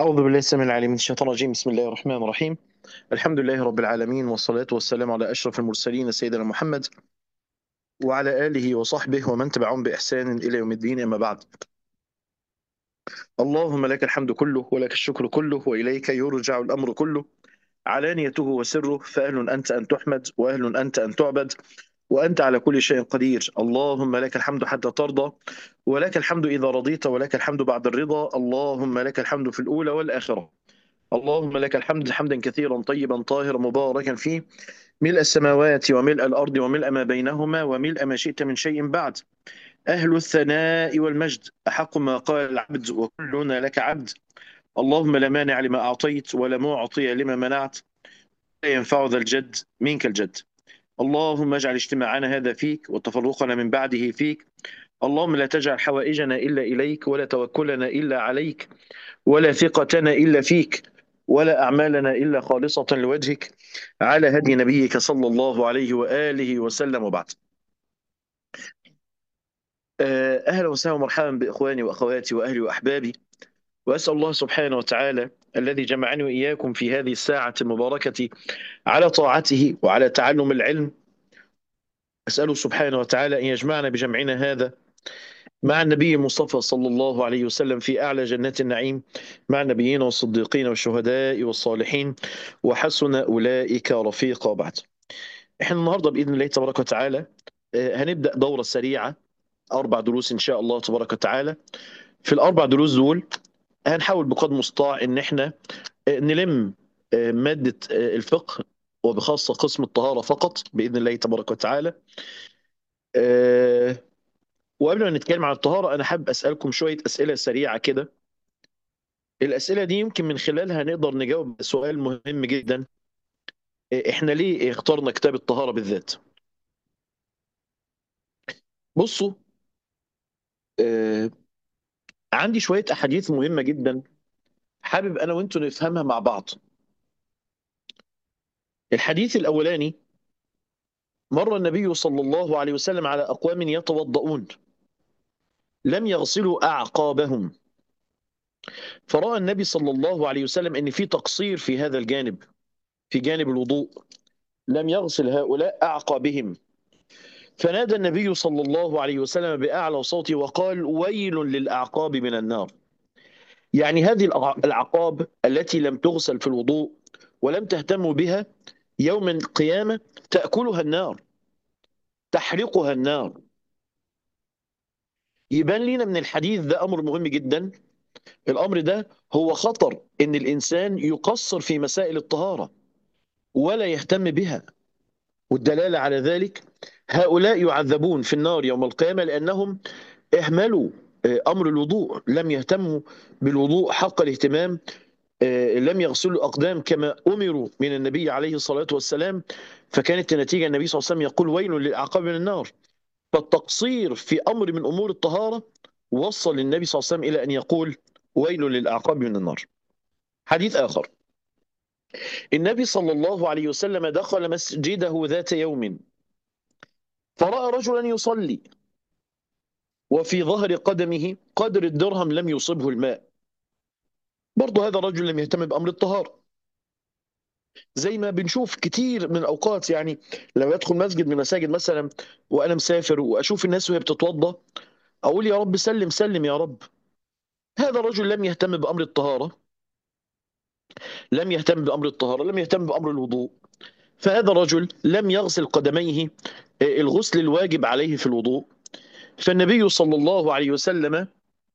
أعوذ بالله السميع العليم من الشيطان الرجيم بسم الله الرحمن الرحيم الحمد لله رب العالمين والصلاة والسلام على أشرف المرسلين سيدنا محمد وعلى آله وصحبه ومن تبعهم بإحسان إلى يوم الدين أما بعد اللهم لك الحمد كله ولك الشكر كله وإليك يرجع الأمر كله علانيته وسره فأهل أنت أن تحمد وأهل أنت أن تعبد وأنت على كل شيء قدير اللهم لك الحمد حتى ترضى ولك الحمد إذا رضيت ولك الحمد بعد الرضا اللهم لك الحمد في الأولى والآخرة اللهم لك الحمد حمدا كثيرا طيبا طاهرا مباركا فيه ملء السماوات وملء الأرض وملء ما بينهما وملء ما شئت من شيء بعد أهل الثناء والمجد أحق ما قال العبد وكلنا لك عبد اللهم لا مانع لما أعطيت ولا معطي لما منعت لا ينفع ذا الجد منك الجد اللهم اجعل اجتماعنا هذا فيك وتفرقنا من بعده فيك اللهم لا تجعل حوائجنا إلا إليك ولا توكلنا إلا عليك ولا ثقتنا إلا فيك ولا أعمالنا إلا خالصة لوجهك على هدي نبيك صلى الله عليه وآله وسلم وبعد آه، أهلا وسهلا ومرحبا بإخواني وأخواتي وأهلي وأحبابي وأسأل الله سبحانه وتعالى الذي جمعني وإياكم في هذه الساعة المباركة على طاعته وعلى تعلم العلم أسأله سبحانه وتعالى أن يجمعنا بجمعنا هذا مع النبي المصطفى صلى الله عليه وسلم في أعلى جنات النعيم مع النبيين والصديقين والشهداء والصالحين وحسن أولئك رفيقا بعد احنا النهاردة بإذن الله تبارك وتعالى آه، هنبدأ دورة سريعة أربع دروس إن شاء الله تبارك وتعالى في الأربع دروس دول هنحاول بقدر المستطاع إن احنا آه، نلم آه، مادة آه، الفقه وبخاصة قسم الطهارة فقط بإذن الله تبارك وتعالى آه، وقبل ما نتكلم عن الطهارة أنا حابب أسألكم شوية أسئلة سريعة كده الأسئلة دي يمكن من خلالها نقدر نجاوب سؤال مهم جدا آه، إحنا ليه اخترنا كتاب الطهارة بالذات بصوا آه، عندي شوية أحاديث مهمة جدا حابب أنا وأنتوا نفهمها مع بعض الحديث الأولاني مر النبي صلى الله عليه وسلم على أقوام يتوضؤون لم يغسلوا أعقابهم فرأى النبي صلى الله عليه وسلم أن في تقصير في هذا الجانب في جانب الوضوء لم يغسل هؤلاء أعقابهم فنادى النبي صلى الله عليه وسلم بأعلى صوته وقال ويل للأعقاب من النار يعني هذه الأع- الأعقاب التي لم تغسل في الوضوء ولم تهتموا بها يوم القيامة تأكلها النار تحرقها النار يبان لنا من الحديث ده أمر مهم جدا الأمر ده هو خطر إن الإنسان يقصر في مسائل الطهارة ولا يهتم بها والدلالة على ذلك هؤلاء يعذبون في النار يوم القيامة لأنهم اهملوا آه، أمر الوضوء لم يهتموا بالوضوء حق الاهتمام آه، لم يغسلوا الأقدام كما أمروا من النبي عليه الصلاة والسلام فكانت النتيجة النبي صلى الله عليه وسلم يقول ويل للأعقاب من النار فالتقصير في أمر من أمور الطهارة وصل النبي صلى الله عليه وسلم إلى أن يقول ويل للأعقاب من النار حديث آخر النبي صلى الله عليه وسلم دخل مسجده ذات يوم فرأى رجلا يصلي وفي ظهر قدمه قدر الدرهم لم يصبه الماء برضه هذا الرجل لم يهتم بأمر الطهارة زي ما بنشوف كتير من الأوقات يعني لما أدخل مسجد من المساجد مثلا وأنا مسافر وأشوف الناس وهي بتتوضى أقول يا رب سلم سلم يا رب هذا الرجل لم يهتم بأمر الطهارة لم يهتم بأمر الطهارة لم يهتم بأمر الوضوء فهذا الرجل لم يغسل قدميه آه، الغسل الواجب عليه في الوضوء فالنبي صلى الله عليه وسلم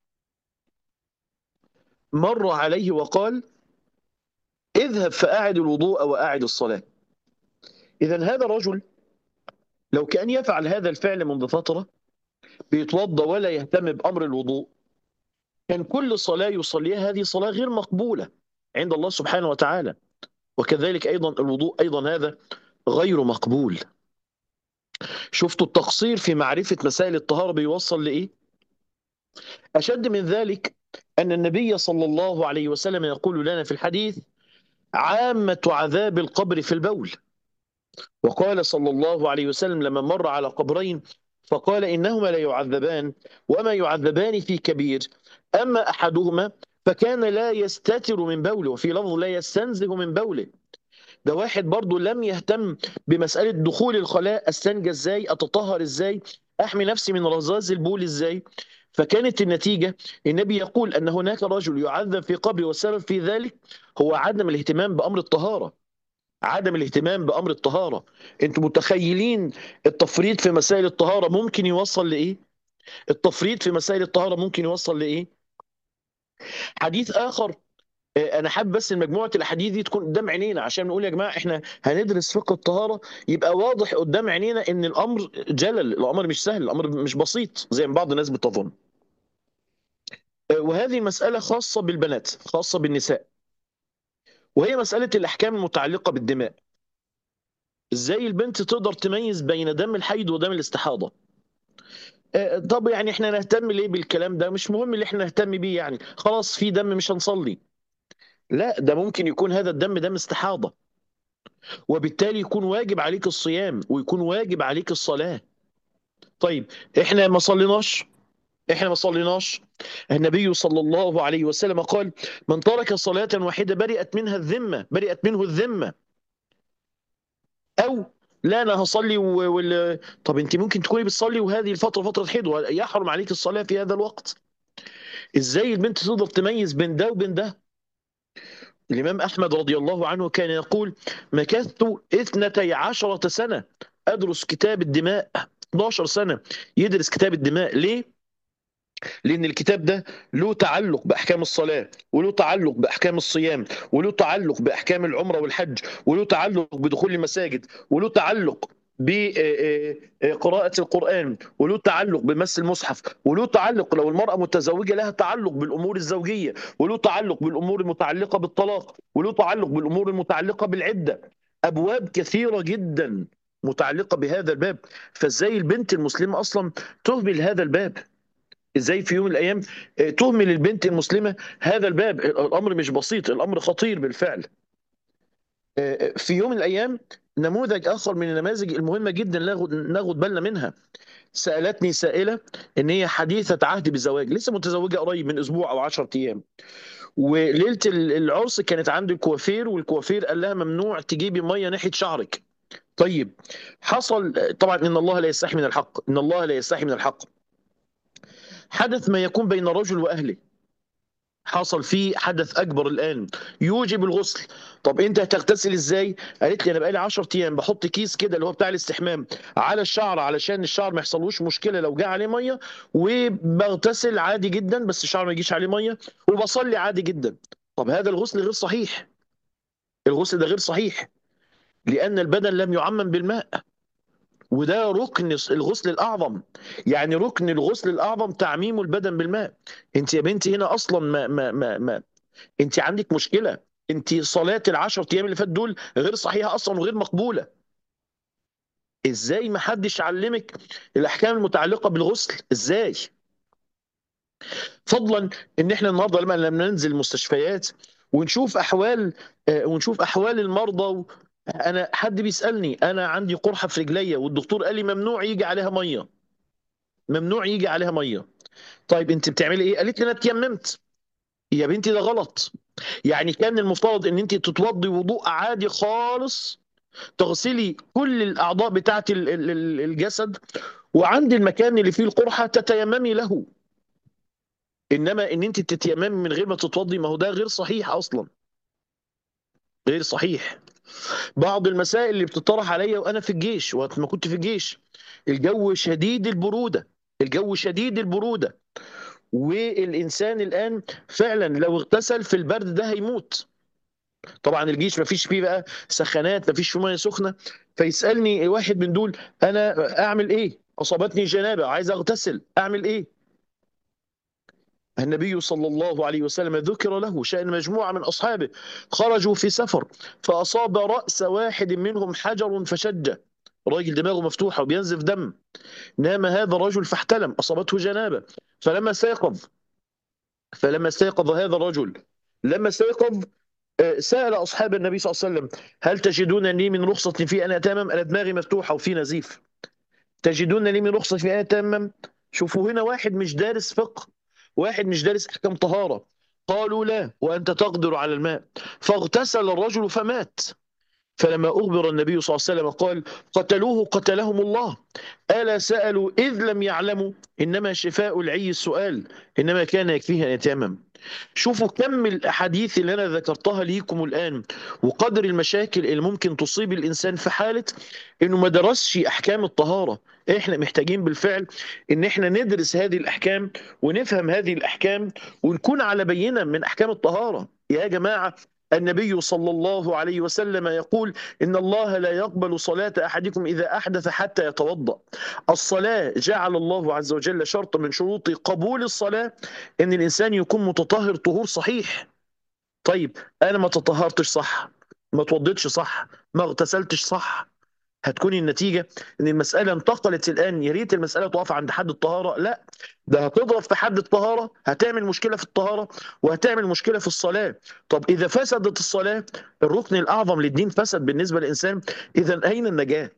مر عليه وقال اذهب فأعد الوضوء وأعد الصلاة إذا هذا الرجل لو كان يفعل هذا الفعل منذ فترة بيتوضى ولا يهتم بأمر الوضوء كان كل صلاة يصليها هذه صلاة غير مقبولة عند الله سبحانه وتعالى وكذلك أيضا الوضوء أيضا هذا غير مقبول شفتوا التقصير في معرفة مسائل الطهارة بيوصل لإيه أشد من ذلك أن النبي صلى الله عليه وسلم يقول لنا في الحديث عامة عذاب القبر في البول وقال صلى الله عليه وسلم لما مر على قبرين فقال إنهما لا يعذبان وما يعذبان في كبير أما أحدهما فكان لا يستتر من بوله وفي لفظ لا يستنزه من بوله ده واحد برضه لم يهتم بمسألة دخول الخلاء استنجى ازاي اتطهر ازاي احمي نفسي من رذاذ البول ازاي فكانت النتيجة النبي يقول أن هناك رجل يعذب في قبره والسبب في ذلك هو عدم الاهتمام بأمر الطهارة عدم الاهتمام بأمر الطهارة انتوا متخيلين التفريط في مسائل الطهارة ممكن يوصل لإيه التفريط في مسائل الطهارة ممكن يوصل لإيه حديث آخر آه، انا حابب بس مجموعه الاحاديث دي تكون قدام عينينا عشان نقول يا جماعه احنا هندرس فقه الطهاره يبقى واضح قدام عينينا ان الامر جلل الامر مش سهل الامر مش بسيط زي ما بعض الناس بتظن آه، وهذه مساله خاصه بالبنات خاصه بالنساء وهي مساله الاحكام المتعلقه بالدماء ازاي البنت تقدر تميز بين دم الحيض ودم الاستحاضه آه، طب يعني احنا نهتم ليه بالكلام ده مش مهم اللي احنا نهتم بيه يعني خلاص في دم مش هنصلي لا ده ممكن يكون هذا الدم دم استحاضة وبالتالي يكون واجب عليك الصيام ويكون واجب عليك الصلاة طيب احنا ما صليناش احنا ما صليناش النبي صلى الله عليه وسلم قال من ترك صلاة واحدة برئت منها الذمة برئت منه الذمة او لا انا هصلي و... وال... طب انت ممكن تكوني بتصلي وهذه الفتره فتره حيض يحرم عليك الصلاه في هذا الوقت ازاي البنت تقدر تميز بين ده وبين ده الإمام أحمد رضي الله عنه كان يقول مكثت اثنتي عشرة سنة أدرس كتاب الدماء 12 سنة يدرس كتاب الدماء ليه؟ لأن الكتاب ده له تعلق بأحكام الصلاة وله تعلق بأحكام الصيام وله تعلق بأحكام العمرة والحج وله تعلق بدخول المساجد وله تعلق بقراءة القرآن وله تعلق بمس المصحف وله تعلق لو المرأة متزوجة لها تعلق بالأمور الزوجية وله تعلق بالأمور المتعلقة بالطلاق وله تعلق بالأمور المتعلقة بالعدة أبواب كثيرة جدا متعلقة بهذا الباب فازاي البنت المسلمة أصلا تهمل هذا الباب ازاي في يوم من الايام تهمل البنت المسلمه هذا الباب الامر مش بسيط الامر خطير بالفعل في يوم من الايام نموذج اخر من النماذج المهمه جدا ناخد بالنا منها سالتني سائله ان هي حديثه عهد بالزواج لسه متزوجه قريب من اسبوع او 10 ايام وليله العرس كانت عند الكوافير والكوافير قال لها ممنوع تجيبي ميه ناحيه شعرك طيب حصل طبعا ان الله لا يستحي من الحق ان الله لا يستحي من الحق حدث ما يكون بين رجل واهله حصل فيه حدث اكبر الان يوجب الغسل طب انت هتغتسل ازاي قالت لي انا بقالي 10 ايام بحط كيس كده اللي هو بتاع الاستحمام على الشعر علشان الشعر ما يحصلوش مشكله لو جه عليه ميه وبغتسل عادي جدا بس الشعر ما يجيش عليه ميه وبصلي عادي جدا طب هذا الغسل غير صحيح الغسل ده غير صحيح لان البدن لم يعمم بالماء وده ركن الغسل الاعظم يعني ركن الغسل الاعظم تعميم البدن بالماء انت يا بنتي هنا اصلا ما ما ما, ما انت عندك مشكله انت صلاه العشر ايام اللي فات دول غير صحيحه اصلا وغير مقبوله ازاي ما حدش علمك الاحكام المتعلقه بالغسل ازاي فضلا ان احنا النهارده لما لما ننزل المستشفيات ونشوف احوال ونشوف احوال المرضى انا حد بيسالني انا عندي قرحه في رجليا والدكتور قال لي ممنوع يجي عليها ميه ممنوع يجي عليها ميه طيب انت بتعملي ايه قالت لي انا اتيممت يا بنتي ده غلط يعني كان المفترض ان انت تتوضي وضوء عادي خالص تغسلي كل الاعضاء بتاعه الجسد وعند المكان اللي فيه القرحه تتيممي له انما ان انت تتيممي من غير ما تتوضي ما هو ده غير صحيح اصلا غير صحيح بعض المسائل اللي بتطرح عليا وانا في الجيش وقت ما كنت في الجيش الجو شديد البروده الجو شديد البروده والانسان الان فعلا لو اغتسل في البرد ده هيموت طبعا الجيش ما فيش فيه بقى سخانات ما فيش فيه ميه سخنه فيسالني واحد من دول انا اعمل ايه اصابتني جنابه عايز اغتسل اعمل ايه النبي صلى الله عليه وسلم ذكر له شأن مجموعة من أصحابه خرجوا في سفر فأصاب رأس واحد منهم حجر فشج راجل دماغه مفتوحة وبينزف دم نام هذا الرجل فاحتلم أصابته جنابة فلما استيقظ فلما استيقظ هذا الرجل لما استيقظ سأل أصحاب النبي صلى الله عليه وسلم هل تجدون لي من رخصة في أن أتامم أنا دماغي مفتوحة وفي نزيف تجدون لي من رخصة في أن أتامم شوفوا هنا واحد مش دارس فقه واحد مش دارس احكام طهاره قالوا لا وأنت تقدر على الماء فاغتسل الرجل فمات فلما أخبر النبي صلى الله عليه وسلم قال قتلوه قتلهم الله ألا سألوا إذ لم يعلموا إنما شفاء العي السؤال إنما كان يكفيه أن يتيمم شوفوا كم الأحاديث اللي أنا ذكرتها ليكم الآن وقدر المشاكل اللي ممكن تصيب الإنسان في حالة إنه ما درسش أحكام الطهارة إحنا محتاجين بالفعل إن إحنا ندرس هذه الأحكام ونفهم هذه الأحكام ونكون على بينة من أحكام الطهارة يا جماعة النبي صلى الله عليه وسلم يقول إن الله لا يقبل صلاة أحدكم إذا أحدث حتى يتوضأ الصلاة جعل الله عز وجل شرط من شروط قبول الصلاة إن الإنسان يكون متطهر طهور صحيح طيب أنا ما تطهرتش صح ما توضيتش صح ما اغتسلتش صح هتكون النتيجة ان المسألة انتقلت الآن يا ريت المسألة تقف عند حد الطهارة لا ده هتضرب في حد الطهارة هتعمل مشكلة في الطهارة وهتعمل مشكلة في الصلاة طب إذا فسدت الصلاة الركن الأعظم للدين فسد بالنسبة للإنسان إذا أين النجاة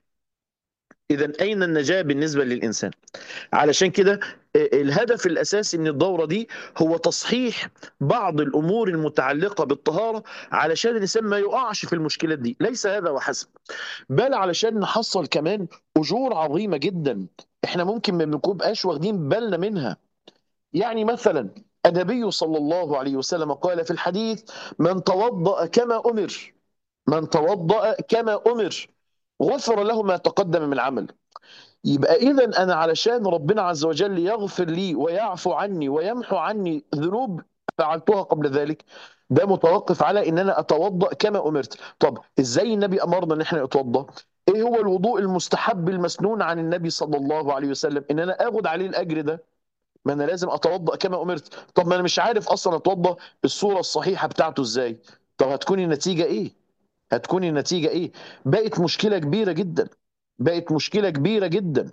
إذا أين النجاة بالنسبة للإنسان علشان كده الهدف الأساسي من الدورة دي هو تصحيح بعض الأمور المتعلقة بالطهارة علشان الإنسان ما يقعش في المشكلات دي ليس هذا وحسب بل علشان نحصل كمان أجور عظيمة جدا احنا ممكن ما بنبقاش واخدين بالنا منها يعني مثلا النبي صلى الله عليه وسلم قال في الحديث من توضأ كما أمر من توضأ كما أمر غفر له ما تقدم من عمل يبقى إذا أنا علشان ربنا عز وجل يغفر لي ويعفو عني ويمحو عني ذنوب فعلتها قبل ذلك ده متوقف على ان انا اتوضا كما امرت طب ازاي النبي امرنا ان احنا نتوضا ايه هو الوضوء المستحب المسنون عن النبي صلى الله عليه وسلم ان انا اخد عليه الاجر ده ما انا لازم اتوضا كما امرت طب ما انا مش عارف اصلا اتوضا الصوره الصحيحه بتاعته ازاي طب هتكون النتيجه ايه هتكون النتيجه ايه بقت مشكله كبيره جدا بقت مشكله كبيره جدا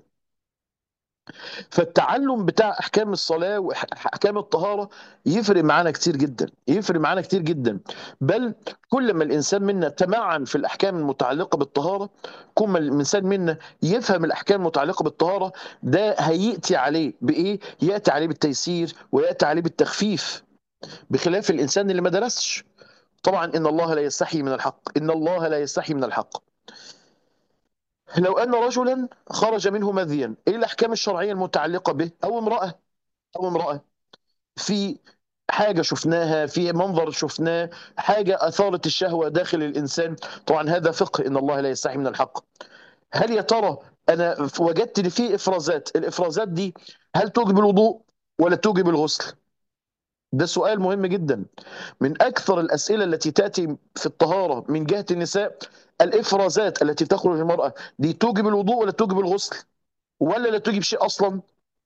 فالتعلم بتاع احكام الصلاه واحكام الطهاره يفرق معانا كتير جدا يفرق معانا كتير جدا بل كل ما الانسان منا تمعن في الاحكام المتعلقه بالطهاره كل ما الانسان منا يفهم الاحكام المتعلقه بالطهاره ده هياتي عليه بايه ياتي عليه بالتيسير وياتي عليه بالتخفيف بخلاف الانسان اللي ما درسش طبعا ان الله لا يستحي من الحق ان الله لا يستحي من الحق لو أن رجلا خرج منه مذيا إيه الأحكام الشرعية المتعلقة به أو امرأة أو امرأة في حاجة شفناها في منظر شفناه حاجة أثارت الشهوة داخل الإنسان طبعا هذا فقه إن الله لا يستحي من الحق هل يا ترى أنا وجدت لي فيه إفرازات الإفرازات دي هل توجب الوضوء ولا توجب الغسل ده سؤال مهم جدا من أكثر الأسئلة التي تأتي في الطهارة من جهة النساء الإفرازات التي تخرج المرأة دي توجب الوضوء ولا توجب الغسل ولا لا توجب شيء أصلا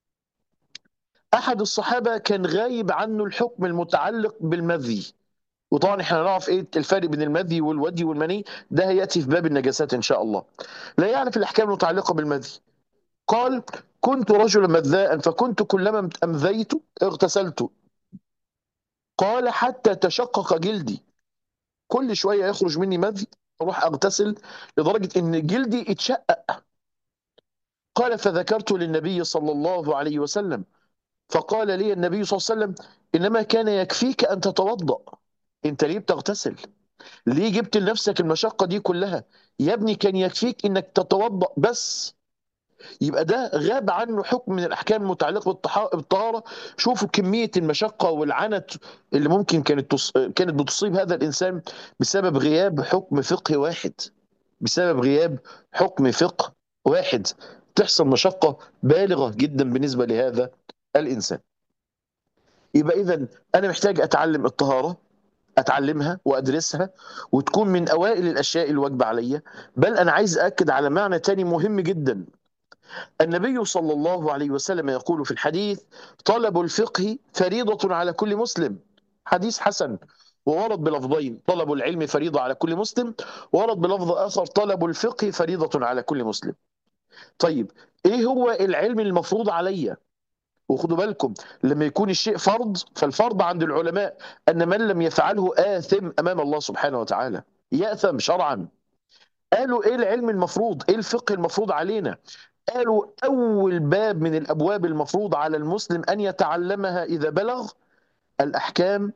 أحد الصحابة كان غايب عنه الحكم المتعلق بالمذي وطبعا احنا نعرف ايه الفرق بين المذي والودي والمني ده هياتي في باب النجاسات ان شاء الله لا يعرف الاحكام المتعلقه بالمذي قال كنت رجلا مذاء فكنت كلما امذيت اغتسلت قال حتى تشقق جلدي كل شويه يخرج مني مذي اروح اغتسل لدرجه ان جلدي اتشقق قال فذكرت للنبي صلى الله عليه وسلم فقال لي النبي صلى الله عليه وسلم انما كان يكفيك ان تتوضا انت ليه بتغتسل ليه جبت لنفسك المشقه دي كلها يا ابني كان يكفيك انك تتوضا بس يبقى ده غاب عنه حكم من الاحكام المتعلقه بالطهاره شوفوا كميه المشقه والعنت اللي ممكن كانت تص... كانت بتصيب هذا الانسان بسبب غياب حكم فقهي واحد بسبب غياب حكم فقه واحد تحصل مشقه بالغه جدا بالنسبه لهذا الانسان يبقى اذا انا محتاج اتعلم الطهاره اتعلمها وادرسها وتكون من اوائل الاشياء الواجبه عليا بل انا عايز اكد على معنى تاني مهم جدا النبي صلى الله عليه وسلم يقول في الحديث طلب الفقه فريضة على كل مسلم حديث حسن وورد بلفظين طلب العلم فريضة على كل مسلم ورد بلفظ آخر طلب الفقه فريضة على كل مسلم طيب ايه هو العلم المفروض عليا وخدوا بالكم لما يكون الشيء فرض فالفرض عند العلماء أن من لم يفعله آثم أمام الله سبحانه وتعالى يأثم شرعا قالوا ايه العلم المفروض ايه الفقه المفروض علينا قالوا أول باب من الأبواب المفروض على المسلم أن يتعلمها إذا بلغ الأحكام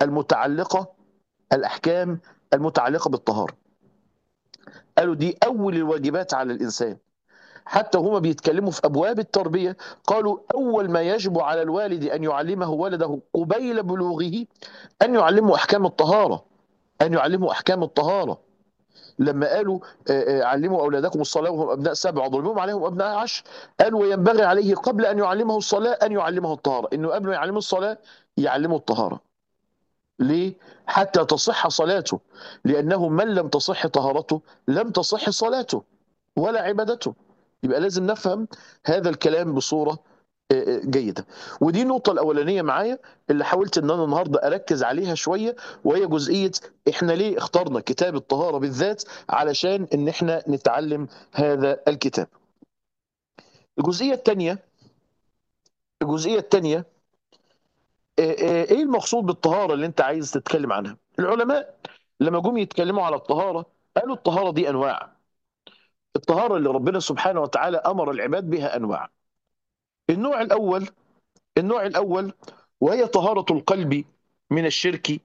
المتعلقة الأحكام المتعلقة بالطهارة قالوا دي أول الواجبات على الإنسان حتى هما بيتكلموا في أبواب التربية قالوا أول ما يجب على الوالد أن يعلمه ولده قبيل بلوغه أن يعلمه أحكام الطهارة أن يعلمه أحكام الطهارة لما قالوا آه، آه، علموا أولادكم الصلاة وهم أبناء سبع وضربوهم عليهم أبناء عشر قالوا وينبغي عليه قبل أن يعلمه الصلاة أن يعلمه الطهارة إنه قبل ما يعلمه الصلاة يعلمه الطهارة ليه؟ حتى تصح صلاته لأنه من لم تصح طهارته لم تصح صلاته ولا عبادته يبقى لازم نفهم هذا الكلام بصورة آه، آه، جيدة ودي النقطة الأولانية معايا اللي حاولت إن أنا النهاردة أركز عليها شوية وهي جزئية إحنا ليه اخترنا كتاب الطهارة بالذات علشان إن إحنا نتعلم هذا الكتاب الجزئية الثانية الجزئية الثانية ايه المقصود بالطهاره اللي انت عايز تتكلم عنها العلماء لما جم يتكلموا على الطهاره قالوا الطهاره دي انواع الطهاره اللي ربنا سبحانه وتعالى امر العباد بها انواع النوع الاول النوع الاول وهي طهاره القلب من الشرك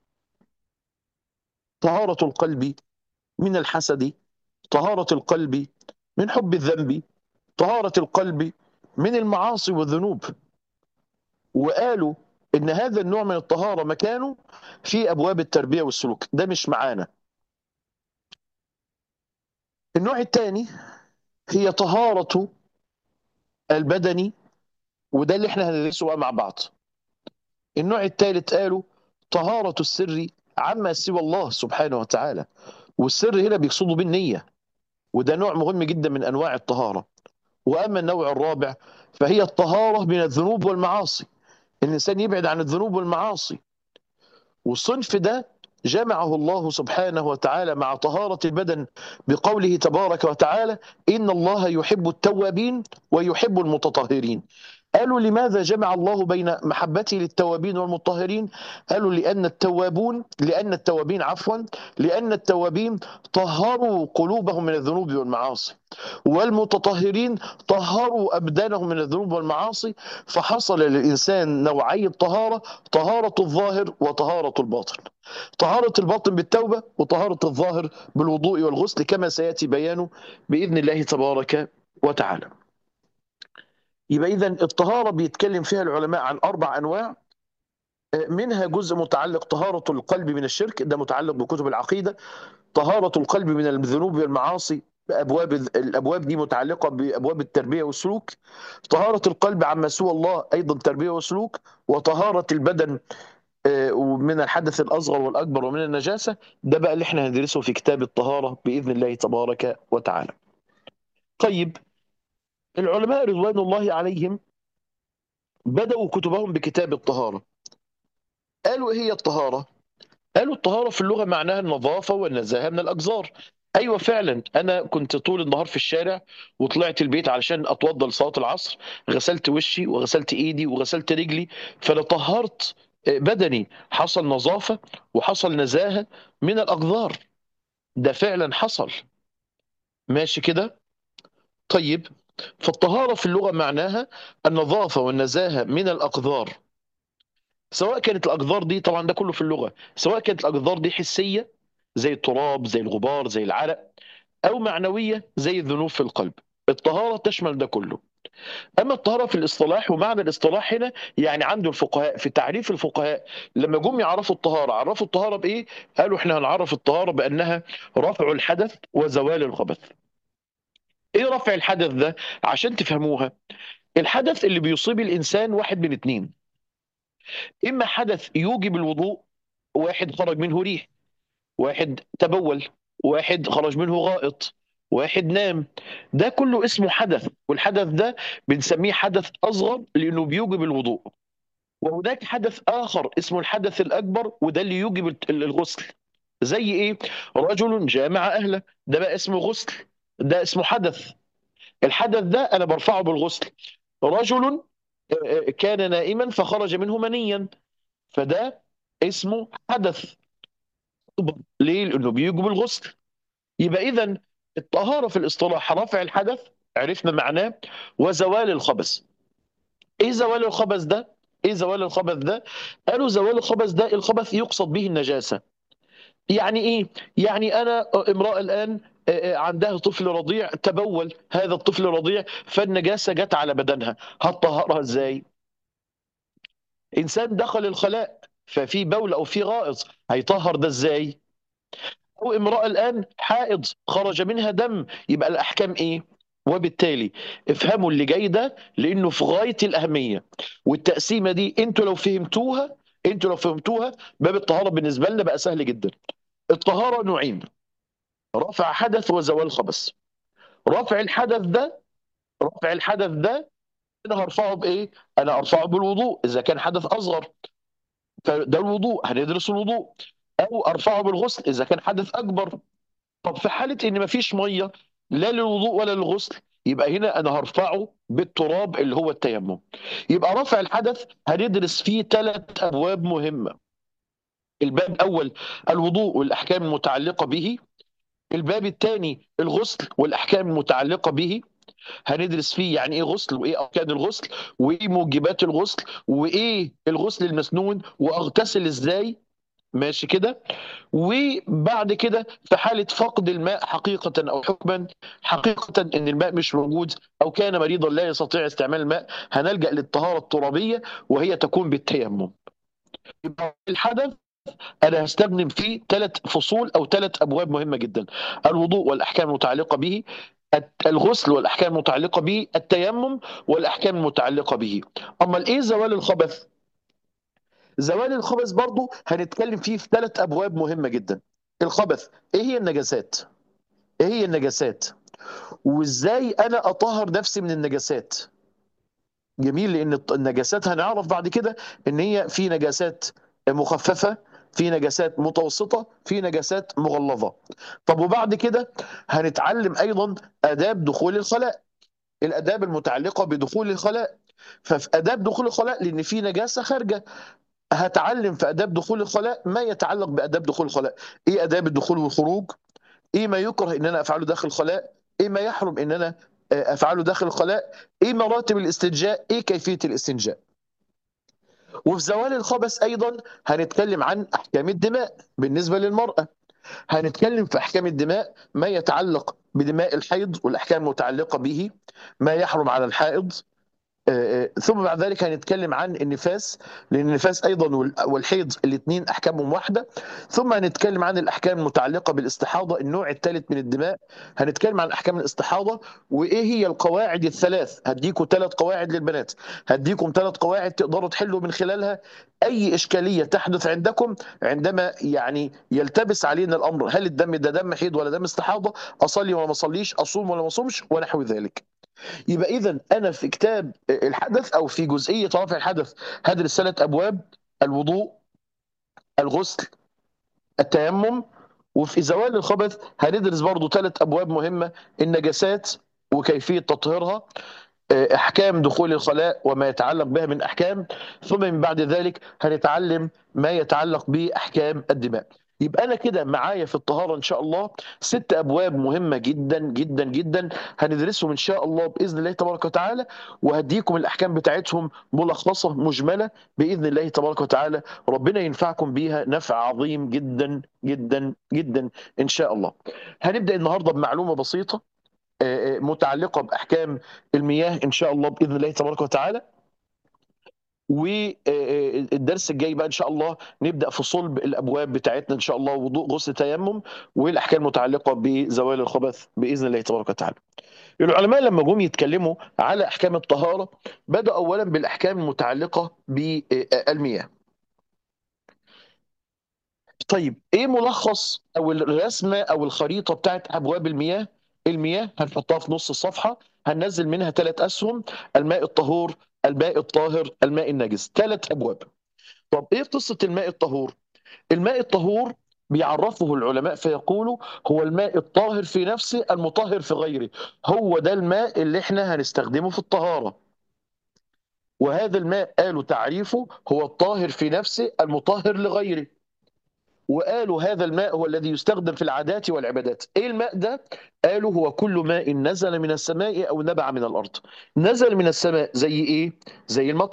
طهاره القلب من الحسد طهاره القلب من حب الذنب طهاره القلب من المعاصي والذنوب وقالوا ان هذا النوع من الطهاره مكانه في ابواب التربيه والسلوك ده مش معانا النوع الثاني هي طهاره البدني وده اللي احنا هندرسه بقى مع بعض النوع الثالث قالوا طهاره السر عما سوى الله سبحانه وتعالى والسر هنا بيقصدوا بالنيه وده نوع مهم جدا من انواع الطهاره واما النوع الرابع فهي الطهاره من الذنوب والمعاصي الإنسان يبعد عن الذنوب والمعاصي والصنف ده جمعه الله سبحانه وتعالى مع طهارة البدن بقوله تبارك وتعالى إن الله يحب التوابين ويحب المتطهرين قالوا لماذا جمع الله بين محبته للتوابين والمطهرين قالوا لأن التوابون لأن التوابين عفوا لأن التوابين طهروا قلوبهم من الذنوب والمعاصي والمتطهرين طهروا أبدانهم من الذنوب والمعاصي فحصل للإنسان نوعي الطهارة طهارة الظاهر وطهارة الباطن طهارة الباطن بالتوبة وطهارة الظاهر بالوضوء والغسل كما سيأتي بيانه بإذن الله تبارك وتعالى يبقى إذا الطهارة بيتكلم فيها العلماء عن أربع أنواع منها جزء متعلق طهارة القلب من الشرك ده متعلق بكتب العقيدة طهارة القلب من الذنوب والمعاصي أبواب الأبواب دي متعلقة بأبواب التربية والسلوك طهارة القلب عما سوى الله أيضا تربية وسلوك وطهارة البدن من الحدث الأصغر والأكبر ومن النجاسة ده بقى اللي احنا هندرسه في كتاب الطهارة بإذن الله تبارك وتعالى طيب العلماء رضوان الله عليهم بدأوا كتبهم بكتاب الطهارة قالوا إيه هي الطهارة؟ قالوا الطهارة في اللغة معناها النظافة والنزاهة من الأقذار أيوة فعلا أنا كنت طول النهار في الشارع وطلعت البيت علشان أتوضى لصلاة العصر غسلت وشي وغسلت إيدي وغسلت رجلي فأنا طهرت بدني حصل نظافة وحصل نزاهة من الأقذار ده فعلا حصل ماشي كده طيب فالطهارة في اللغة معناها النظافة والنزاهة من الأقذار سواء كانت الأقذار دي طبعا ده كله في اللغة سواء كانت الأقذار دي حسية زي التراب زي الغبار زي العرق أو معنوية زي الذنوب في القلب الطهارة تشمل ده كله أما الطهارة في الاصطلاح ومعنى الاصطلاح هنا يعني عند الفقهاء في تعريف الفقهاء لما جم يعرفوا الطهارة عرفوا الطهارة بإيه؟ قالوا إحنا هنعرف الطهارة بأنها رفع الحدث وزوال الخبث ايه رفع الحدث ده عشان تفهموها الحدث اللي بيصيب الانسان واحد من اتنين اما حدث يوجب الوضوء واحد خرج منه ريح واحد تبول واحد خرج منه غائط واحد نام ده كله اسمه حدث والحدث ده بنسميه حدث اصغر لانه بيوجب الوضوء وهناك حدث اخر اسمه الحدث الاكبر وده اللي يوجب الغسل زي ايه رجل جامع اهله ده بقى اسمه غسل ده اسمه حدث الحدث ده انا برفعه بالغسل رجل كان نائما فخرج منه منيا فده اسمه حدث ليه لانه بيوجب الغسل يبقى اذا الطهاره في الاصطلاح رفع الحدث عرفنا معناه وزوال الخبث ايه زوال الخبث ده ايه زوال الخبث ده قالوا زوال الخبث ده الخبث يقصد به النجاسه يعني ايه يعني انا امراه الان آه، آه، عندها طفل رضيع تبول هذا الطفل الرضيع فالنجاسه جت على بدنها هتطهرها ازاي انسان دخل الخلاء ففي بول او في غائط هيطهر ده ازاي او امراه الان حائض خرج منها دم يبقى الاحكام ايه وبالتالي افهموا اللي جاي ده لانه في غايه الاهميه والتقسيمه دي انتوا لو فهمتوها انتوا لو فهمتوها باب الطهاره بالنسبه لنا بقى سهل جدا الطهاره نوعين رفع حدث وزوال خبث رفع الحدث ده رفع الحدث ده انا هرفعه بايه انا ارفعه بالوضوء اذا كان حدث اصغر فده الوضوء هندرس الوضوء او ارفعه بالغسل اذا كان حدث اكبر طب في حاله ان مفيش ميه لا للوضوء ولا للغسل يبقى هنا انا هرفعه بالتراب اللي هو التيمم يبقى رفع الحدث هندرس فيه ثلاث ابواب مهمه الباب الاول الوضوء والاحكام المتعلقه به الباب الثاني الغسل والاحكام المتعلقه به هندرس فيه يعني ايه غسل وايه اركان الغسل وايه موجبات الغسل وايه الغسل المسنون واغتسل ازاي ماشي كده وبعد كده في حالة فقد الماء حقيقة أو حكما حقيقة أن الماء مش موجود أو كان مريضا لا يستطيع استعمال الماء هنلجأ للطهارة الترابية وهي تكون بالتيمم يبقى الحدث انا هستخدم فيه ثلاث فصول او ثلاث ابواب مهمه جدا الوضوء والاحكام المتعلقه به الغسل والاحكام المتعلقه به التيمم والاحكام المتعلقه به اما الايه زوال الخبث زوال الخبث برضو هنتكلم فيه في ثلاث ابواب مهمه جدا الخبث ايه هي النجاسات ايه هي النجاسات وازاي انا اطهر نفسي من النجاسات جميل لان النجاسات هنعرف بعد كده ان هي في نجاسات مخففه في نجاسات متوسطة في نجاسات مغلظة طب وبعد كده هنتعلم أيضا آداب دخول الخلاء الآداب المتعلقة بدخول الخلاء ففي آداب دخول الخلاء لأن في نجاسة خارجة هتعلم في آداب دخول الخلاء ما يتعلق بآداب دخول الخلاء إيه آداب الدخول والخروج إيه ما يكره إن أنا أفعله داخل الخلاء إيه ما يحرم إن أنا أفعله داخل الخلاء إيه مراتب الاستنجاء إيه كيفية الاستنجاء وفي زوال الخبث ايضا هنتكلم عن احكام الدماء بالنسبه للمراه هنتكلم في احكام الدماء ما يتعلق بدماء الحيض والاحكام المتعلقه به ما يحرم على الحائض آه، آه، ثم بعد ذلك هنتكلم عن النفاس لان النفاس ايضا والحيض الاثنين احكامهم واحده ثم هنتكلم عن الاحكام المتعلقه بالاستحاضه النوع الثالث من الدماء هنتكلم عن احكام الاستحاضه وايه هي القواعد الثلاث هديكم ثلاث قواعد للبنات هديكم ثلاث قواعد تقدروا تحلوا من خلالها اي اشكاليه تحدث عندكم عندما يعني يلتبس علينا الامر هل الدم ده دم حيض ولا دم استحاضه اصلي ولا ما اصليش اصوم ولا ما اصومش ونحو ذلك يبقى اذا انا في كتاب الحدث او في جزئيه رفع الحدث هدرس ثلاث ابواب الوضوء الغسل التيمم وفي زوال الخبث هندرس برضو ثلاث ابواب مهمه النجاسات وكيفيه تطهيرها احكام دخول الخلاء وما يتعلق بها من احكام ثم من بعد ذلك هنتعلم ما يتعلق باحكام الدماء يبقى انا كده معايا في الطهاره ان شاء الله ست ابواب مهمه جدا جدا جدا هندرسهم ان شاء الله باذن الله تبارك وتعالى وهديكم الاحكام بتاعتهم ملخصه مجمله باذن الله تبارك وتعالى ربنا ينفعكم بيها نفع عظيم جدا جدا جدا ان شاء الله هنبدا النهارده بمعلومه بسيطه متعلقه باحكام المياه ان شاء الله باذن الله تبارك وتعالى والدرس الجاي بقى ان شاء الله نبدا في صلب الابواب بتاعتنا ان شاء الله وضوء غسل تيمم والاحكام المتعلقه بزوال الخبث باذن الله تبارك وتعالى. العلماء لما جم يتكلموا على احكام الطهاره بدأوا اولا بالاحكام المتعلقه بالمياه. طيب ايه ملخص او الرسمه او الخريطه بتاعت ابواب المياه؟ المياه هنحطها في نص الصفحه هننزل منها ثلاث اسهم الماء الطهور الماء الطاهر الماء النجس ثلاث ابواب طب ايه قصه الماء الطهور الماء الطهور بيعرفه العلماء فيقولوا هو الماء الطاهر في نفسه المطهر في غيره هو ده الماء اللي احنا هنستخدمه في الطهاره وهذا الماء قالوا تعريفه هو الطاهر في نفسه المطهر لغيره وقالوا هذا الماء هو الذي يستخدم في العادات والعبادات ايه الماء ده قالوا هو كل ماء نزل من السماء او نبع من الارض نزل من السماء زي ايه زي المطر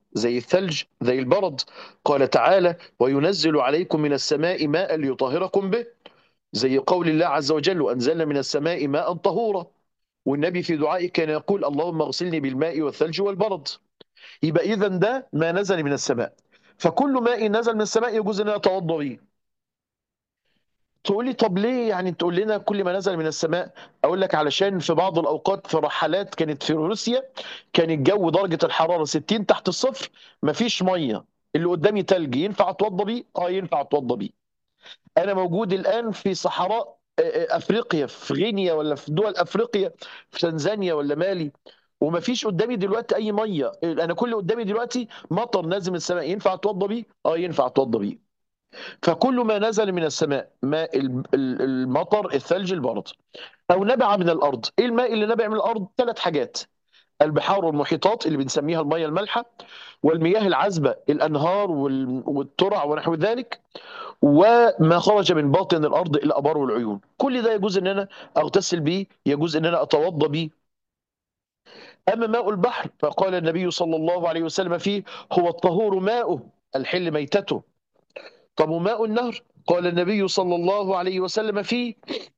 زي الثلج زي البرد قال تعالى وينزل عليكم من السماء ماء ليطهركم به زي قول الله عز وجل وأنزلنا من السماء ماء طهورا والنبي في دعائه كان يقول اللهم اغسلني بالماء والثلج والبرد يبقى إذا ده ما نزل من السماء فكل ماء نزل من السماء يجوز أن أتوضأ به تقول لي طب ليه يعني تقول لنا كل ما نزل من السماء اقول لك علشان في بعض الاوقات في رحلات كانت في روسيا كان الجو درجه الحراره 60 تحت الصفر مفيش ميه اللي قدامي تلج ينفع اتوضى بيه اه ينفع اتوضى بيه انا موجود الان في صحراء آه، آه، افريقيا في غينيا ولا في دول افريقيا في تنزانيا ولا مالي ومفيش قدامي دلوقتي اي ميه انا كل اللي قدامي دلوقتي مطر نازل من السماء ينفع اتوضى بيه اه ينفع اتوضى بيه فكل ما نزل من السماء ماء ال- ال- المطر الثلج البرد او نبع من الارض ايه الماء اللي نبع من الارض ثلاث حاجات البحار والمحيطات اللي بنسميها المياه المالحه والمياه العذبه الانهار وال- والترع ونحو ذلك وما خرج من باطن الارض الابار والعيون كل ده يجوز ان انا اغتسل به يجوز ان انا اتوضا به اما ماء البحر فقال النبي صلى الله عليه وسلم فيه هو الطهور ماؤه الحل ميتته طب وماء النهر قال النبي صلى الله عليه وسلم فيه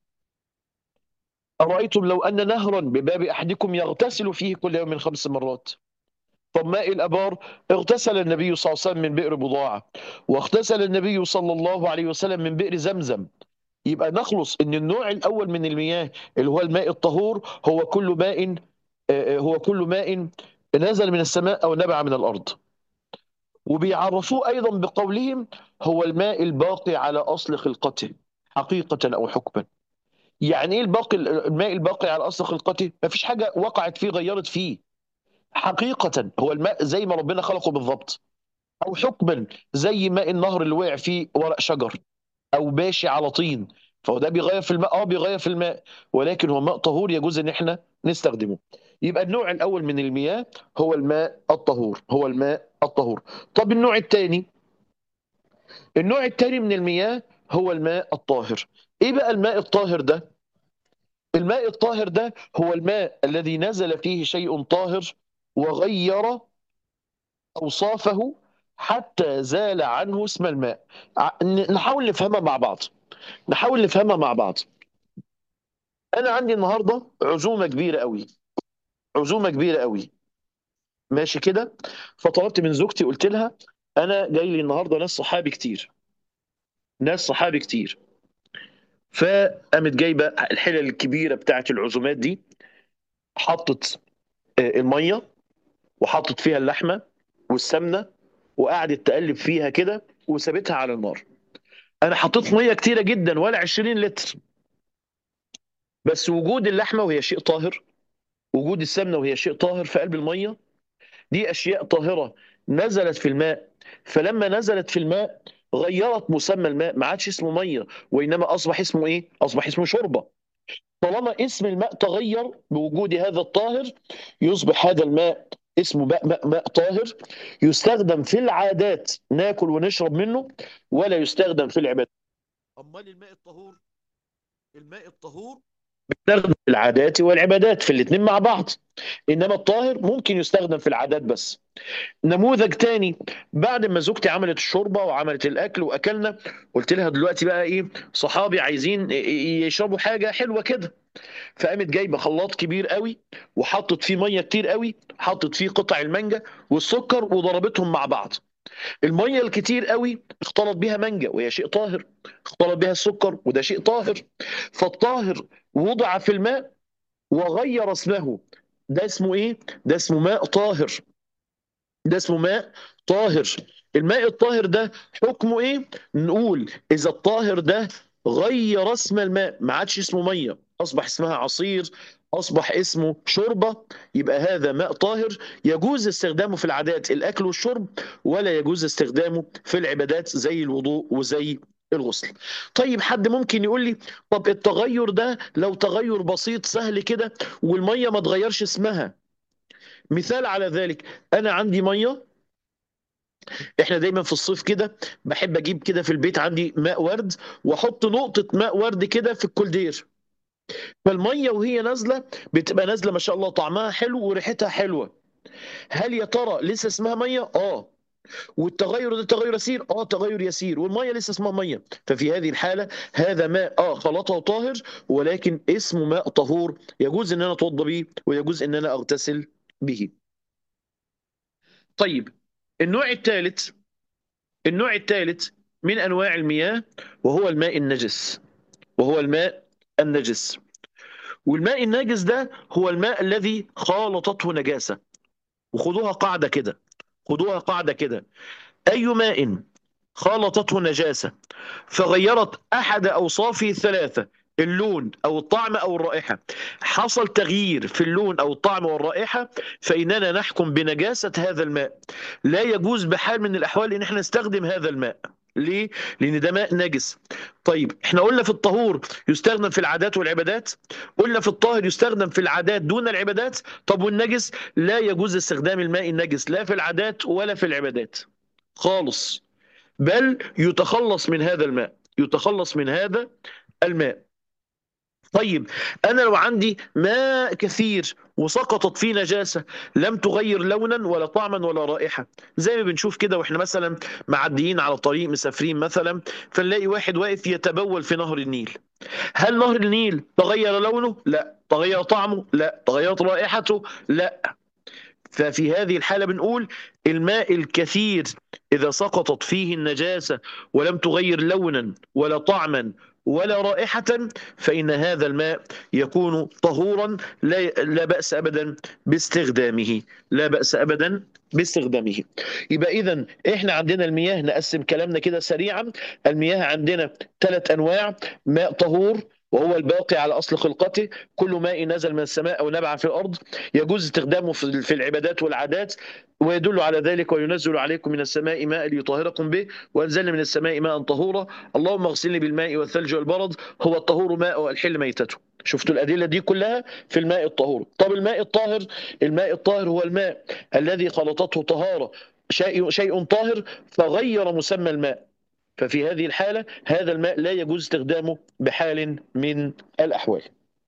أرأيتم لو أن نهرا بباب أحدكم يغتسل فيه كل يوم خمس مرات طب ماء الأبار اغتسل النبي صلى الله عليه وسلم من بئر بضاعة واغتسل النبي صلى الله عليه وسلم من بئر زمزم يبقى نخلص ان النوع الاول من المياه اللي هو الماء الطهور هو كل ماء آه، هو كل ماء نزل من السماء او نبع من الارض وبيعرفوه ايضا بقولهم هو الماء الباقي على اصل خلقته حقيقه او حكما يعني ايه الباقي الماء الباقي على اصل خلقته ما فيش حاجه وقعت فيه غيرت فيه حقيقه هو الماء زي ما ربنا خلقه بالضبط او حكما زي ماء النهر اللي وقع فيه ورق شجر او ماشي على طين فهو ده بيغير في الماء اه بيغير في الماء ولكن هو ماء طهور يجوز ان احنا نستخدمه يبقى النوع الاول من المياه هو الماء الطهور هو الماء الطهور طب النوع الثاني النوع الثاني من المياه هو الماء الطاهر ايه بقى الماء الطاهر ده الماء الطاهر ده هو الماء الذي نزل فيه شيء طاهر وغير اوصافه حتى زال عنه اسم الماء ع- ن- نحاول نفهمها مع بعض نحاول نفهمها مع بعض انا عندي النهارده عزومه كبيره قوي عزومه كبيره قوي ماشي كده فطلبت من زوجتي قلت لها انا جاي لي النهارده ناس صحابي كتير ناس صحابي كتير فقامت جايبه الحلل الكبيره بتاعت العزومات دي حطت آه، الميه وحطت فيها اللحمه والسمنه وقعدت تقلب فيها كده وسابتها على النار انا حطيت ميه كتيره جدا ولا 20 لتر بس وجود اللحمه وهي شيء طاهر وجود السمنه وهي شيء طاهر في قلب الميه دي اشياء طاهره نزلت في الماء فلما نزلت في الماء غيرت مسمى الماء ما عادش اسمه ميه وانما اصبح اسمه ايه اصبح اسمه شوربه طالما اسم الماء تغير بوجود هذا الطاهر يصبح هذا الماء اسمه ماء, ماء, ماء طاهر يستخدم في العادات ناكل ونشرب منه ولا يستخدم في العبادات امال الماء الطهور الماء الطهور بيستخدم في العادات والعبادات في الاثنين مع بعض انما الطاهر ممكن يستخدم في العادات بس نموذج تاني بعد ما زوجتي عملت الشوربه وعملت الاكل واكلنا قلت لها دلوقتي بقى ايه صحابي عايزين يشربوا حاجه حلوه كده فقامت جايبه خلاط كبير قوي وحطت فيه ميه كتير قوي حطت فيه قطع المانجا والسكر وضربتهم مع بعض الميه الكتير قوي اختلط بها مانجا وهي شيء طاهر اختلط بها السكر وده شيء طاهر فالطاهر وضع في الماء وغير اسمه ده اسمه ايه ده اسمه ماء طاهر ده اسمه ماء طاهر الماء الطاهر ده حكمه ايه نقول اذا الطاهر ده غير اسم الماء ما عادش اسمه ميه اصبح اسمها عصير اصبح اسمه شوربه يبقى هذا ماء طاهر يجوز استخدامه في العادات الاكل والشرب ولا يجوز استخدامه في العبادات زي الوضوء وزي الغسل طيب حد ممكن يقول لي طب التغير ده لو تغير بسيط سهل كده والميه ما تغيرش اسمها مثال على ذلك انا عندي ميه احنا دايما في الصيف كده بحب اجيب كده في البيت عندي ماء ورد واحط نقطه ماء ورد كده في الكولدير فالميه وهي نازله بتبقى نازله ما شاء الله طعمها حلو وريحتها حلوه هل يا ترى لسه اسمها ميه اه والتغير ده تغير يسير اه تغير يسير والميه لسه اسمها ميه ففي هذه الحاله هذا ماء اه خلطه طاهر ولكن اسمه ماء طهور يجوز ان انا اتوضى به ويجوز ان انا اغتسل به طيب النوع الثالث النوع الثالث من انواع المياه وهو الماء النجس وهو الماء النجس والماء النجس ده هو الماء الذي خالطته نجاسه وخدوها قاعده كده خدوها قاعده كده اي ماء خالطته نجاسه فغيرت احد اوصافه الثلاثه اللون او الطعم او الرائحه حصل تغيير في اللون او الطعم والرائحه فاننا نحكم بنجاسه هذا الماء لا يجوز بحال من الاحوال ان احنا نستخدم هذا الماء ليه؟ لأن ده ماء نجس. طيب احنا قلنا في الطهور يستخدم في العادات والعبادات، قلنا في الطاهر يستخدم في العادات دون العبادات، طب والنجس لا يجوز استخدام الماء النجس لا في العادات ولا في العبادات. خالص. بل يتخلص من هذا الماء، يتخلص من هذا الماء. طيب انا لو عندي ماء كثير وسقطت فيه نجاسه لم تغير لونا ولا طعما ولا رائحه زي ما بنشوف كده واحنا مثلا معديين على طريق مسافرين مثلا فنلاقي واحد واقف يتبول في نهر النيل هل نهر النيل تغير لونه لا تغير طعمه لا تغيرت رائحته لا ففي هذه الحالة بنقول الماء الكثير إذا سقطت فيه النجاسة ولم تغير لونا ولا طعما ولا رائحة فإن هذا الماء يكون طهورا لا, لا بأس أبدا باستخدامه لا بأس أبدا باستخدامه يبقى إذا إحنا عندنا المياه نقسم كلامنا كده سريعا المياه عندنا ثلاث أنواع ماء طهور وهو الباقي على اصل خلقته كل ماء نزل من السماء او نبع في الارض يجوز استخدامه في العبادات والعادات ويدل على ذلك وينزل عليكم من السماء ماء ليطهركم به وانزلنا من السماء ماء طهورا اللهم اغسلني بالماء والثلج والبرد هو الطهور ماء والحل ميتته شفتوا الادله دي كلها في الماء الطهور طب الماء الطاهر الماء الطاهر هو الماء الذي خلطته طهاره شيء شيء طاهر فغير مسمى الماء ففي هذه الحالة هذا الماء لا يجوز استخدامه بحال من الأحوال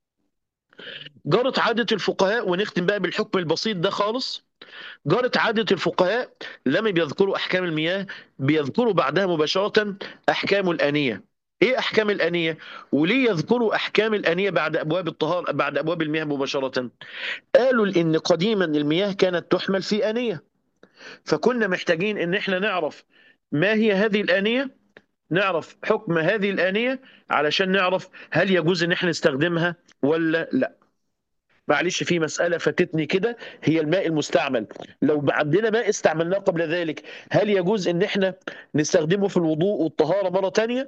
جرت عادة الفقهاء ونختم بقى بالحكم البسيط ده خالص جرت عادة الفقهاء لما بيذكروا أحكام المياه بيذكروا بعدها مباشرة أحكام الآنية ايه احكام الانيه وليه يذكروا احكام الانيه بعد ابواب الطهاره بعد ابواب المياه مباشره قالوا ان قديما المياه كانت تحمل في انيه فكنا محتاجين ان احنا نعرف ما هي هذه الانيه نعرف حكم هذه الآنية علشان نعرف هل يجوز ان احنا نستخدمها ولا لا معلش في مسألة فاتتني كده هي الماء المستعمل لو عندنا ماء استعملناه قبل ذلك هل يجوز ان احنا نستخدمه في الوضوء والطهارة مرة تانية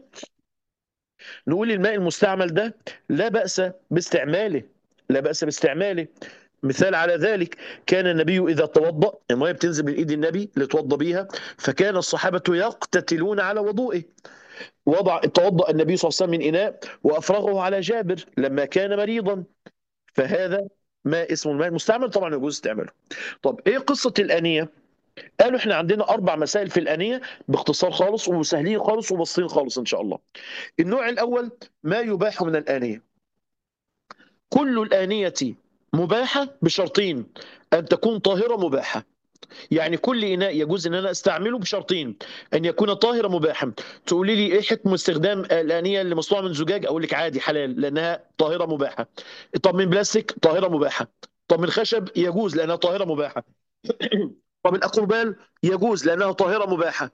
نقول الماء المستعمل ده لا بأس باستعماله لا بأس باستعماله مثال على ذلك كان النبي إذا توضأ المياه بتنزل من إيد النبي لتوضأ بيها فكان الصحابة يقتتلون على وضوئه وضع توضأ النبي صلى الله عليه وسلم من إناء وأفرغه على جابر لما كان مريضا فهذا ما اسمه الماء المستعمل طبعا يجوز استعماله طب إيه قصة الأنية قالوا احنا عندنا اربع مسائل في الانيه باختصار خالص وسهلين خالص وبسيطين خالص ان شاء الله. النوع الاول ما يباح من الانيه. كل الانيه مباحة بشرطين أن تكون طاهرة مباحة يعني كل إناء يجوز أن أنا أستعمله بشرطين أن يكون طاهرة مباحة تقولي لي إيه حكم استخدام الآنية اللي مصنوعة من زجاج أقول لك عادي حلال لأنها طاهرة مباحة طب من بلاستيك طاهرة مباحة طب من خشب يجوز لأنها طاهرة مباحة طب الأقربال يجوز لأنها طاهرة مباحة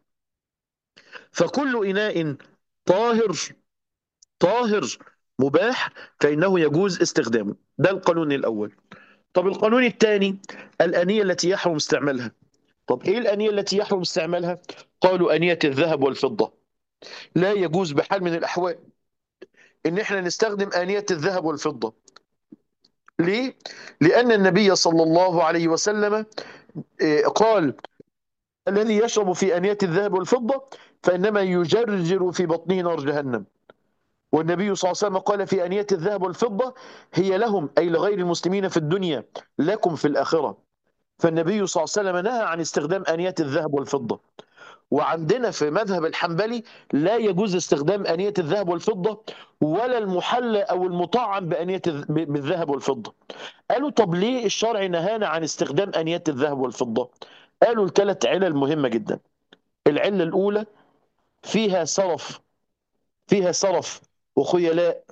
فكل إناء طاهر طاهر مباح فإنه يجوز استخدامه ده القانون الأول طب القانون الثاني الأنية التي يحرم استعمالها طب إيه الأنية التي يحرم استعمالها قالوا أنية الذهب والفضة لا يجوز بحال من الأحوال إن إحنا نستخدم آنية الذهب والفضة ليه؟ لأن النبي صلى الله عليه وسلم قال الذي يشرب في آنية الذهب والفضة فإنما يجرجر في بطنه نار جهنم والنبي صلى الله عليه وسلم قال في أنية الذهب والفضة هي لهم أي لغير المسلمين في الدنيا لكم في الآخرة فالنبي صلى الله عليه وسلم نهى عن استخدام أنية الذهب والفضة وعندنا في مذهب الحنبلي لا يجوز استخدام آنية الذهب والفضة ولا المحلى أو المطعم بآنية الذ- بالذهب والفضة قالوا طب ليه الشرع نهانا عن استخدام آنية الذهب والفضة قالوا لثلاث علل مهمة جدا العلة الأولى فيها سرف فيها سرف وخيلاء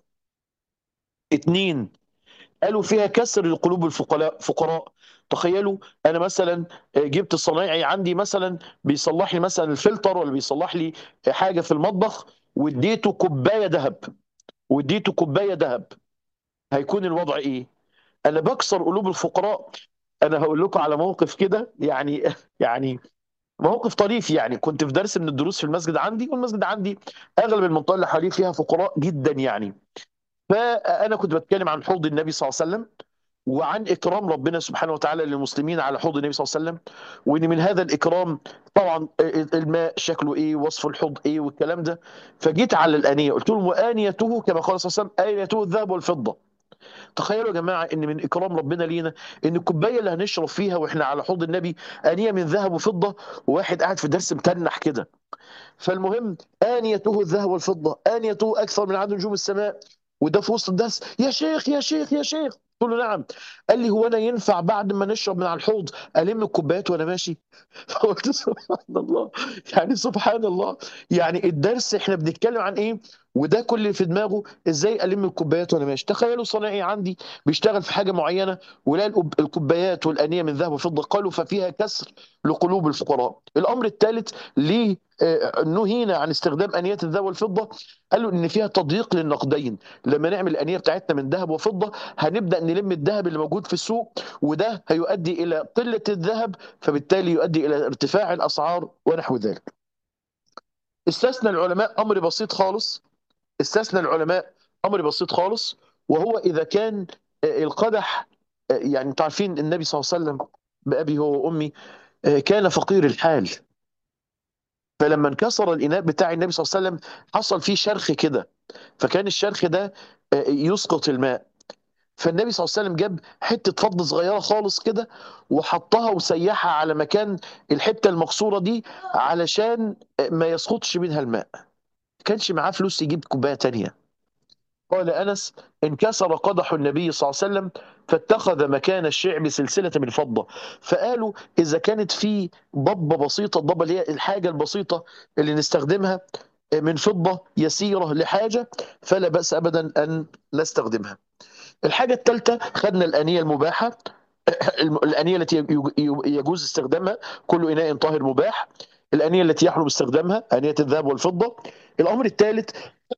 اتنين قالوا فيها كسر القلوب الفقراء فقراء تخيلوا انا مثلا جبت الصنايعي عندي مثلا بيصلح لي مثلا الفلتر ولا بيصلح لي حاجه في المطبخ واديته كوبايه ذهب واديته كوبايه ذهب هيكون الوضع ايه انا بكسر قلوب الفقراء انا هقول لكم على موقف كده يعني يعني موقف طريف يعني كنت في درس من الدروس في المسجد عندي والمسجد عندي اغلب المنطقه اللي حواليه فيها فقراء جدا يعني فانا كنت بتكلم عن حوض النبي صلى الله عليه وسلم وعن اكرام ربنا سبحانه وتعالى للمسلمين على حوض النبي صلى الله عليه وسلم وان من هذا الاكرام طبعا الماء شكله ايه وصف الحوض ايه والكلام ده فجيت على الانيه قلت لهم وانيته كما قال صلى الله عليه وسلم انيته الذهب والفضه تخيلوا يا جماعه ان من اكرام ربنا لينا ان الكوبايه اللي هنشرب فيها واحنا على حوض النبي انيه من ذهب وفضه وواحد قاعد في درس متنح كده فالمهم آنيته الذهب والفضة آنيته أكثر من عدد نجوم السماء وده في وسط الدرس يا شيخ يا شيخ يا شيخ قلت له نعم قال لي هو انا ينفع بعد ما نشرب من على الحوض الم الكوبايات وانا ماشي فقلت سبحان الله يعني سبحان الله يعني الدرس احنا بنتكلم عن ايه وده كل اللي في دماغه ازاي الم الكوبايات وانا ماشي تخيلوا صنايعي عندي بيشتغل في حاجه معينه ولا الأب- الكوبايات والانيه من ذهب وفضه قالوا ففيها كسر لقلوب الفقراء الامر الثالث ليه آه، نهينا عن استخدام انيات الذهب والفضه قالوا ان فيها تضييق للنقدين لما نعمل الانيه بتاعتنا من ذهب وفضه هنبدا نلم الذهب اللي موجود في السوق وده هيؤدي الى قله الذهب فبالتالي يؤدي الى ارتفاع الاسعار ونحو ذلك استثنى العلماء امر بسيط خالص استثنى العلماء امر بسيط خالص وهو اذا كان آه، القدح آه، يعني انتوا عارفين النبي صلى الله عليه وسلم بابي هو وامي آه، كان فقير الحال فلما انكسر الاناء بتاع النبي صلى الله عليه وسلم حصل فيه شرخ كده فكان الشرخ ده آه، يسقط الماء فالنبي صلى الله عليه وسلم جاب حته فضه صغيره خالص كده وحطها وسيحها على مكان الحته المكسوره دي علشان آه، ما يسقطش منها الماء ما كانش معاه فلوس يجيب كوبايه تانيه قال انس انكسر قدح النبي صلى الله عليه وسلم فاتخذ مكان الشعب سلسله من فضه فقالوا اذا كانت في ضبه بسيطه الضبه اللي هي الحاجه البسيطه اللي نستخدمها من فضه يسيره لحاجه فلا باس ابدا ان نستخدمها. الحاجه الثالثه خدنا الانيه المباحه الم- الانيه التي يج- يج- يجوز استخدامها كل اناء طاهر مباح. الانيه التي يحرم استخدامها انيه الذهب والفضه. الامر الثالث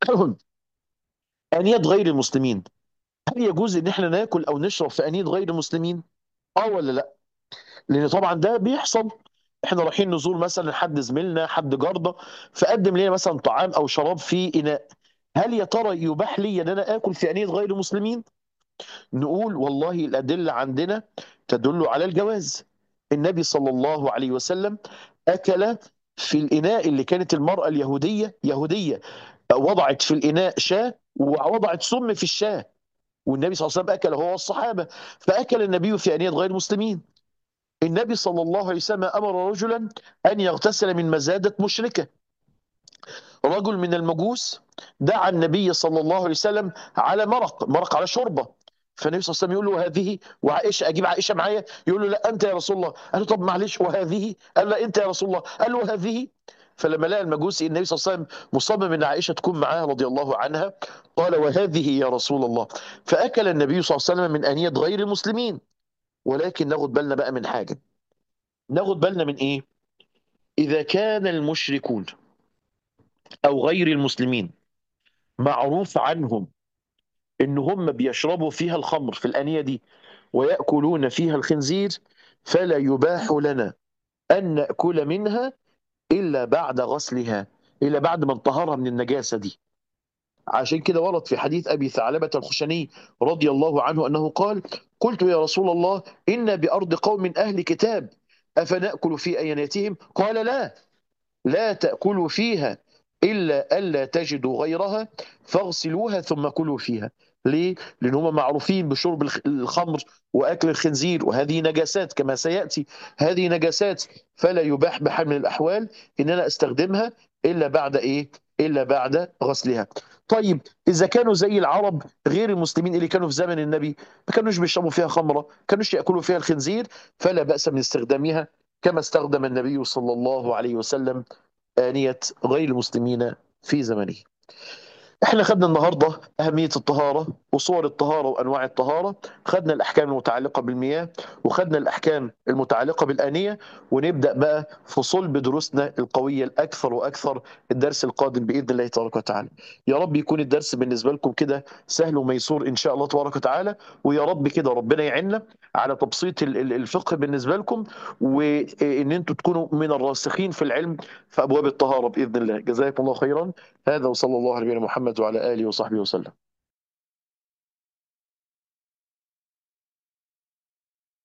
انيه غير المسلمين. هل يجوز ان احنا ناكل او نشرب في انيه غير المسلمين؟ اه ولا لا؟ لان طبعا ده بيحصل احنا رايحين نزور مثلا حد زميلنا حد جارنا فقدم لنا مثلا طعام او شراب في اناء هل يا ترى يباح لي ان انا اكل في انيه غير مسلمين؟ نقول والله الادله عندنا تدل على الجواز. النبي صلى الله عليه وسلم اكل في الاناء اللي كانت المراه اليهوديه يهوديه وضعت في الاناء شاه ووضعت سم في الشاه والنبي صلى الله عليه وسلم اكل هو والصحابه فاكل النبي في انيه غير مسلمين. النبي صلى الله عليه وسلم امر رجلا ان يغتسل من مزاده مشركه. رجل من المجوس دعا النبي صلى الله عليه وسلم على مرق مرق على شوربه فالنبي صلى الله عليه وسلم يقول له هذه وعائشه اجيب عائشه معايا يقول له لا انت يا رسول الله قال له طب معلش وهذه قال لا انت يا رسول الله قال له هذه فلما لقى المجوسي النبي صلى الله عليه وسلم مصمم ان عائشه تكون معاه رضي الله عنها قال وهذه يا رسول الله فاكل النبي صلى الله عليه وسلم من انيه غير المسلمين ولكن ناخد بالنا بقى من حاجه ناخد بالنا من ايه اذا كان المشركون او غير المسلمين معروف عنهم ان هم بيشربوا فيها الخمر في الانيه دي وياكلون فيها الخنزير فلا يباح لنا ان ناكل منها الا بعد غسلها الا بعد ما انطهرها من النجاسه دي عشان كده ورد في حديث ابي ثعلبه الخشني رضي الله عنه انه قال قلت يا رسول الله انا بارض قوم اهل كتاب افناكل في ايناتهم قال لا لا تاكلوا فيها الا الا تجدوا غيرها فاغسلوها ثم كلوا فيها ليه؟ لأن هم معروفين بشرب الخ- الخمر وأكل الخنزير وهذه نجاسات كما سيأتي هذه نجاسات فلا يباح بحال من الأحوال إن أنا أستخدمها إلا بعد إيه؟ إلا بعد غسلها طيب إذا كانوا زي العرب غير المسلمين اللي كانوا في زمن النبي ما كانوش بيشربوا فيها خمرة ما كانوش يأكلوا فيها الخنزير فلا بأس من استخدامها كما استخدم النبي صلى الله عليه وسلم آنية غير المسلمين في زمنه احنا خدنا النهارده اهميه الطهاره وصور الطهاره وانواع الطهاره خدنا الاحكام المتعلقه بالمياه وخدنا الاحكام المتعلقه بالانيه ونبدا بقى في صلب دروسنا القويه الاكثر واكثر الدرس القادم باذن الله تبارك وتعالى يا رب يكون الدرس بالنسبه لكم كده سهل وميسور ان شاء الله تبارك وتعالى ويا رب كده ربنا يعيننا على تبسيط ال- ال- الفقه بالنسبه لكم وان انتم تكونوا من الراسخين في العلم في ابواب الطهاره باذن الله جزاكم الله خيرا هذا وصلى الله على نبينا محمد وعلى اله وصحبه وسلم